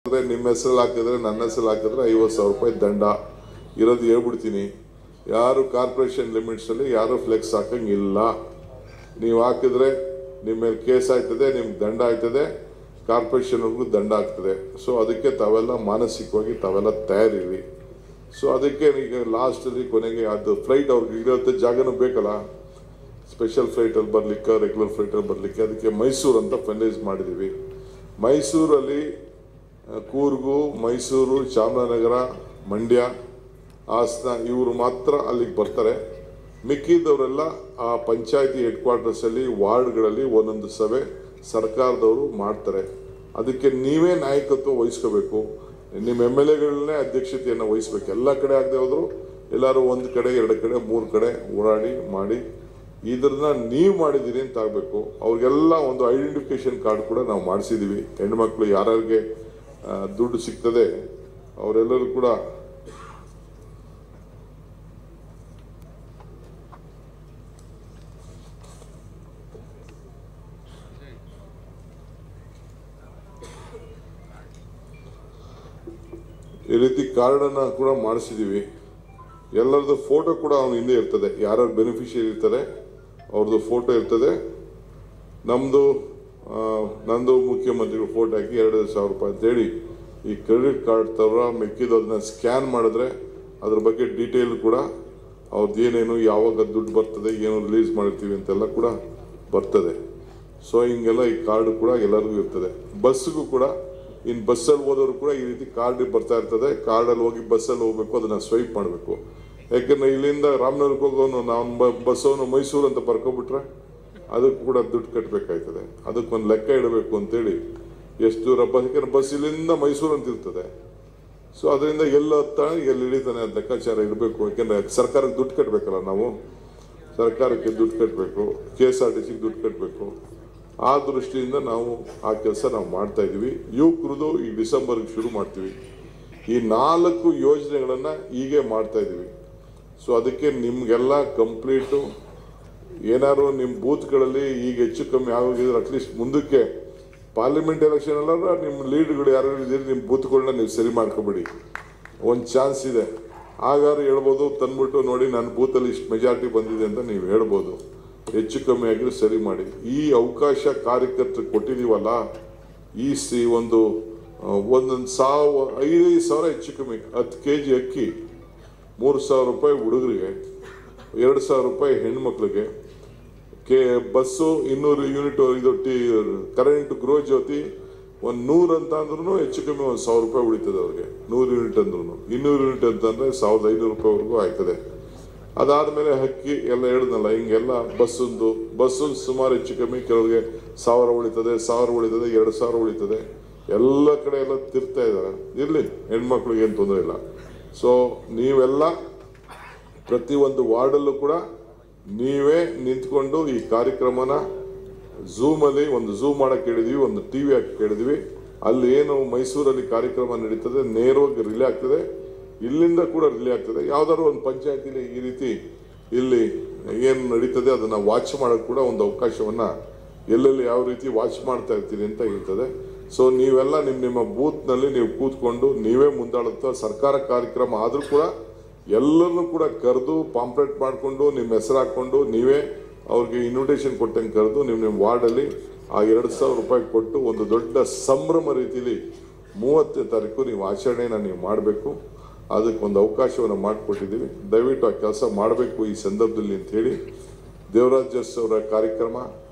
ಅಂದ್ರೆ ನಿಮ್ಮ ಹೆಸರಲ್ಲಿ ಹಾಕಿದ್ರೆ ನನ್ನ ಹೆಸರಲ್ಲಿ ಹಾಕಿದ್ರೆ ಐವತ್ತು ಸಾವಿರ ರೂಪಾಯಿ ದಂಡ ಇರೋದು ಹೇಳ್ಬಿಡ್ತೀನಿ ಯಾರು ಕಾರ್ಪೊರೇಷನ್ ಲಿಮಿಟ್ಸಲ್ಲಿ ಯಾರು ಫ್ಲೆಕ್ಸ್ ಹಾಕಂಗಿಲ್ಲ ನೀವು ಹಾಕಿದ್ರೆ ನಿಮ್ಮ ಮೇಲೆ ಕೇಸ್ ಆಯ್ತದೆ ನಿಮ್ಗೆ ದಂಡ ಆಯ್ತದೆ ಕಾರ್ಪೊರೇಷನ್ಗೂ ದಂಡ ಆಗ್ತದೆ ಸೊ ಅದಕ್ಕೆ ತಾವೆಲ್ಲ ಮಾನಸಿಕವಾಗಿ ತಾವೆಲ್ಲ ತಯಾರಿರಿ ಸೊ ಅದಕ್ಕೆ ಈಗ ಲಾಸ್ಟಲ್ಲಿ ಕೊನೆಗೆ ಅದು ಫ್ಲೈಟ್ ಅವ್ರಿಗೆ ಇರೋತ್ತೆ ಜಾಗನೂ ಬೇಕಲ್ಲ ಸ್ಪೆಷಲ್ ಫ್ಲೈಟಲ್ಲಿ ಬರಲಿಕ್ಕೆ ರೆಗ್ಯುಲರ್ ಫ್ಲೈಟಲ್ಲಿ ಬರಲಿಕ್ಕೆ ಅದಕ್ಕೆ ಮೈಸೂರು ಅಂತ ಫೈನಲೈಸ್ ಮಾಡಿದ್ದೀವಿ ಮೈಸೂರಲ್ಲಿ ಆ, ಕೂರ್ಗು ಮೈಸೂರು ಚಾಮರಾಜನಗರ ಮಂಡ್ಯ ಹಾಸನ ಇವರು ಮಾತ್ರ ಅಲ್ಲಿಗೆ ಬರ್ತಾರೆ ಮಿಕ್ಕಿದವರೆಲ್ಲ ಆ ಪಂಚಾಯತಿ ಹೆಡ್ ಕ್ವಾರ್ಟರ್ಸಲ್ಲಿ ವಾರ್ಡ್ಗಳಲ್ಲಿ ಒಂದೊಂದು ಸಭೆ ಸರ್ಕಾರದವರು ಮಾಡ್ತಾರೆ ಅದಕ್ಕೆ ನೀವೇ ನಾಯಕತ್ವ ವಹಿಸ್ಕೋಬೇಕು ನಿಮ್ಮ ಎಮ್ ಎಲ್ ಎಗಳನ್ನೇ ಅಧ್ಯಕ್ಷತೆಯನ್ನು ವಹಿಸ್ಬೇಕು ಎಲ್ಲ ಕಡೆ ಆಗದೆ ಹೋದ್ರು ಎಲ್ಲರೂ ಒಂದು ಕಡೆ ಎರಡು ಕಡೆ ಮೂರು ಕಡೆ ಓಡಾಡಿ ಮಾಡಿ ಇದನ್ನ ನೀವು ಮಾಡಿದ್ದೀರಿ ಅಂತ ಆಗಬೇಕು ಅವ್ರಿಗೆಲ್ಲ ಒಂದು ಐಡೆಂಟಿಫಿಕೇಶನ್ ಕಾರ್ಡ್ ಕೂಡ ನಾವು ಮಾಡಿಸಿದ್ದೀವಿ ಹೆಣ್ಮಕ್ಳು ಯಾರ್ಯಾರಿಗೆ ಆ, ದುಡ್ಡು ಸಿಗ್ತದೆ ಅವರೆಲ್ಲರೂ ಕೂಡ ಈ ರೀತಿ ಕಾರ್ಡನ್ನು ಕೂಡ ಮಾಡಿಸಿದ್ದೀವಿ ಎಲ್ಲರದ್ದು ಫೋಟೋ ಕೂಡ ಅವನ ಹಿಂದೆ ಇರ್ತದೆ ಯಾರ್ಯಾರು ಬೆನಿಫಿಷಿಯರಿ ಇರ್ತಾರೆ ಅವ್ರದ್ದು ಫೋಟೋ ಇರ್ತದೆ ನಮ್ಮದು ನಂದು ಮುಖ್ಯಮಂತ್ರಿಗಳು ಫೋಟೋ ಹಾಕಿ ಎರಡು ಸಾವಿರ ರೂಪಾಯಿ ಅಂತೇಳಿ ಈ ಕ್ರೆಡಿಟ್ ಕಾರ್ಡ್ ತವರ ಮಿಕ್ಕಿದದನ್ನ ಸ್ಕ್ಯಾನ್ ಮಾಡಿದ್ರೆ ಅದ್ರ ಬಗ್ಗೆ ಡೀಟೇಲ್ ಕೂಡ ಅವ್ರದ್ದು ಏನೇನು ಯಾವಾಗ ದುಡ್ಡು ಬರ್ತದೆ ಏನು ರಿಲೀಸ್ ಮಾಡಿರ್ತೀವಿ ಅಂತೆಲ್ಲ ಕೂಡ ಬರ್ತದೆ ಸೊ ಹಿಂಗೆಲ್ಲ ಈ ಕಾರ್ಡ್ ಕೂಡ ಎಲ್ಲರಿಗೂ ಇರ್ತದೆ ಬಸ್ಸಿಗೂ ಕೂಡ ಇನ್ನು ಬಸ್ಸಲ್ಲಿ ಹೋದವರು ಕೂಡ ಈ ರೀತಿ ಕಾರ್ಡ್ ಬರ್ತಾ ಇರ್ತದೆ ಕಾರ್ಡಲ್ಲಿ ಹೋಗಿ ಬಸ್ಸಲ್ಲಿ ಹೋಗ್ಬೇಕು ಅದನ್ನ ಸ್ವೈಪ್ ಮಾಡಬೇಕು ಯಾಕಂದ್ರೆ ಇಲ್ಲಿಂದ ರಾಮನಗರಕ್ಕೆ ಹೋಗೋನು ನಾವು ಬಸ್ಸವನು ಮೈಸೂರು ಅಂತ ಬರ್ಕೊಬಿಟ್ರೆ ಅದಕ್ಕೆ ಕೂಡ ದುಡ್ಡು ಕಟ್ಟಬೇಕಾಯ್ತದೆ ಅದಕ್ಕೊಂದು ಲೆಕ್ಕ ಇಡಬೇಕು ಅಂತೇಳಿ ಎಷ್ಟು ದೂರ ಬಸ್ ಯಾಕಂದ್ರೆ ಬಸ್ ಇಲ್ಲಿಂದ ಮೈಸೂರು ಅಂತ ಇರ್ತದೆ ಸೊ ಅದರಿಂದ ಎಲ್ಲ ಹತ್ತಾನೆ ಎಲ್ಲಿ ಹಿಡಿತಾನೆ ಅಂತ ಲೆಕ್ಕಾಚಾರ ಇಡಬೇಕು ಯಾಕಂದ್ರೆ ಸರ್ಕಾರಕ್ಕೆ ದುಡ್ಡು ಕಟ್ಟಬೇಕಲ್ಲ ನಾವು ಸರ್ಕಾರಕ್ಕೆ ದುಡ್ಡು ಕಟ್ಟಬೇಕು ಕೆ ಎಸ್ ಆರ್ ಟಿ ಸಿಗೆ ದುಡ್ಡು ಕಟ್ಟಬೇಕು ಆ ದೃಷ್ಟಿಯಿಂದ ನಾವು ಆ ಕೆಲಸ ನಾವು ಮಾಡ್ತಾ ಇದೀವಿ ಯುವಕರದು ಈ ಡಿಸೆಂಬರ್ಗೆ ಶುರು ಮಾಡ್ತೀವಿ ಈ ನಾಲ್ಕು ಯೋಜನೆಗಳನ್ನ ಹೀಗೆ ಮಾಡ್ತಾ ಇದೀವಿ ಸೊ ಅದಕ್ಕೆ ನಿಮ್ಗೆಲ್ಲ ಕಂಪ್ಲೀಟು ಏನಾದ್ರು ನಿಮ್ಮ ಬೂತ್ಗಳಲ್ಲಿ ಈಗ ಹೆಚ್ಚು ಕಮ್ಮಿ ಆಗೋಗಿದ್ರೆ ಅಟ್ಲೀಸ್ಟ್ ಮುಂದಕ್ಕೆ ಪಾರ್ಲಿಮೆಂಟ್ ಎಲೆಕ್ಷನ್ ಅಲ್ಲ ನಿಮ್ಮ ಲೀಡ್ಗಳು ಯಾರು ಇದ್ದೀರಿ ನಿಮ್ಮ ಬೂತ್ಗಳನ್ನ ನೀವು ಸರಿ ಮಾಡ್ಕೊಬಿಡಿ ಒಂದು ಚಾನ್ಸ್ ಇದೆ ಹಾಗಾದ್ರೆ ಹೇಳ್ಬೋದು ತಂದ್ಬಿಟ್ಟು ನೋಡಿ ನನ್ನ ಬೂತಲ್ಲಿ ಇಷ್ಟು ಮೆಜಾರಿಟಿ ಬಂದಿದೆ ಅಂತ ನೀವು ಹೇಳ್ಬೋದು ಹೆಚ್ಚು ಕಮ್ಮಿ ಆಗಿದ್ರೆ ಸರಿ ಮಾಡಿ ಈ ಅವಕಾಶ ಕಾರ್ಯಕರ್ತರು ಕೊಟ್ಟಿದ್ದೀವಲ್ಲ ಈ ಸಿ ಒಂದು ಆ, ಒಂದೊಂದು ಸಾವ ಐದೈದು ಸಾವಿರ ಹೆಚ್ಚು ಕಮ್ಮಿ ಹತ್ತು ಕೆ ಜಿ ಅಕ್ಕಿ ಮೂರು ಸಾವಿರ ರೂಪಾಯಿ ಹುಡುಗರಿಗೆ ಎರಡು ಸಾವಿರ ರೂಪಾಯಿ ಹೆಣ್ಮಕ್ಳಿಗೆ ಕೆ ಬಸ್ಸು ಇನ್ನೂರು ಯೂನಿಟ್ ಇದು ಟಿ ಕರೆಂಟ್ ಗೃಹ ಜ್ಯೋತಿ ಒಂದು ನೂರು ಅಂತ ಅಂದ್ರೂ ಹೆಚ್ಚು ಕಮ್ಮಿ ಒಂದು ಸಾವಿರ ರೂಪಾಯಿ ಉಳಿತದೆ ಅವ್ರಿಗೆ ನೂರು ಯೂನಿಟ್ ಅಂದ್ರೂ ಇನ್ನೂರು ಯೂನಿಟ್ ಅಂತಂದ್ರೆ ಸಾವಿರದ ಐನೂರು ರೂಪಾಯಿವರೆಗೂ ಆಯ್ತದೆ ಅದಾದ್ಮೇಲೆ ಹಕ್ಕಿ ಎಲ್ಲ ಹೇಳಿದ್ನಲ್ಲ ಹಿಂಗೆಲ್ಲ ಬಸ್ಸೊಂದು ಬಸ್ಸೊಂದು ಸುಮಾರು ಹೆಚ್ಚು ಕಮ್ಮಿ ಕೆಲವರಿಗೆ ಸಾವಿರ ಉಳಿತದೆ ಸಾವಿರ ಉಳಿತದೆ ಎರಡು ಸಾವಿರ ಉಳಿತದೆ ಎಲ್ಲ ಕಡೆ ಎಲ್ಲ ತಿರ್ತಾ ಇದ್ದಾರೆ ಇರಲಿ ಹೆಣ್ಮಕ್ಳಿಗೆ ಏನು ತೊಂದರೆ ಇಲ್ಲ ಸೊ ನೀವೆಲ್ಲ ಪ್ರತಿಯೊಂದು ವಾರ್ಡಲ್ಲೂ ಕೂಡ ನೀವೇ ನಿಂತ್ಕೊಂಡು ಈ ಕಾರ್ಯಕ್ರಮನ ಝೂಮಲ್ಲಿ ಒಂದು ಝೂಮ್ ಮಾಡಕ್ಕೆ ಹೇಳಿದ್ವಿ ಒಂದು ಟಿ ವಿ ಹಾಕಿ ಹೇಳಿದ್ವಿ ಅಲ್ಲಿ ಏನು ಮೈಸೂರಲ್ಲಿ ಕಾರ್ಯಕ್ರಮ ನಡೀತದೆ ನೇರವಾಗಿ ರಿಲೇ ಆಗ್ತದೆ ಇಲ್ಲಿಂದ ಕೂಡ ರಿಲೇ ಆಗ್ತದೆ ಯಾವ್ದಾದ್ರು ಒಂದು ಪಂಚಾಯತಿಲಿ ಈ ರೀತಿ ಇಲ್ಲಿ ಏನು ನಡೀತದೆ ಅದನ್ನ ವಾಚ್ ಮಾಡೋಕೆ ಕೂಡ ಒಂದು ಅವಕಾಶವನ್ನ ಎಲ್ಲೆಲ್ಲಿ ಯಾವ ರೀತಿ ವಾಚ್ ಮಾಡ್ತಾ ಇರ್ತೀರಿ ಅಂತ ಹೇಳ್ತದೆ ಸೊ ನೀವೆಲ್ಲ ನಿಮ್ಮ ನಿಮ್ಮ ಬೂತ್ನಲ್ಲಿ ನೀವು ಕೂತ್ಕೊಂಡು ನೀವೇ ಮುಂದಾಡುತ್ತಾ ಸರ್ಕಾರ ಕಾರ್ಯಕ್ರಮ ಆದರೂ ಕೂಡ ಎಲ್ಲರನ್ನೂ ಕೂಡ ಕರೆದು ಪಾಂಪ್ಲೆಟ್ ಮಾಡಿಕೊಂಡು ನಿಮ್ಮ ಹೆಸರು ಹಾಕ್ಕೊಂಡು ನೀವೇ ಅವ್ರಿಗೆ ಇನ್ವಿಟೇಷನ್ ಕೊಟ್ಟಂಗೆ ಕರೆದು ನಿಮ್ಮ ನಿಮ್ಮ ವಾರ್ಡಲ್ಲಿ ಆ ಎರಡು ಸಾವಿರ ರೂಪಾಯಿ ಕೊಟ್ಟು ಒಂದು ದೊಡ್ಡ ಸಂಭ್ರಮ ರೀತಿಲಿ ಮೂವತ್ತನೇ ತಾರೀಕು ನೀವು ಆಚರಣೆನ ನೀವು ಮಾಡಬೇಕು ಅದಕ್ಕೆ ಒಂದು ಅವಕಾಶವನ್ನು ಮಾಡಿಕೊಟ್ಟಿದ್ದೀವಿ ದಯವಿಟ್ಟು ಆ ಕೆಲಸ ಮಾಡಬೇಕು ಈ ಸಂದರ್ಭದಲ್ಲಿ ಅಂತ ಹೇಳಿ ದೇವರಾಜ್ ಜಸ್ ಅವರ ಕಾರ್ಯಕ್ರಮ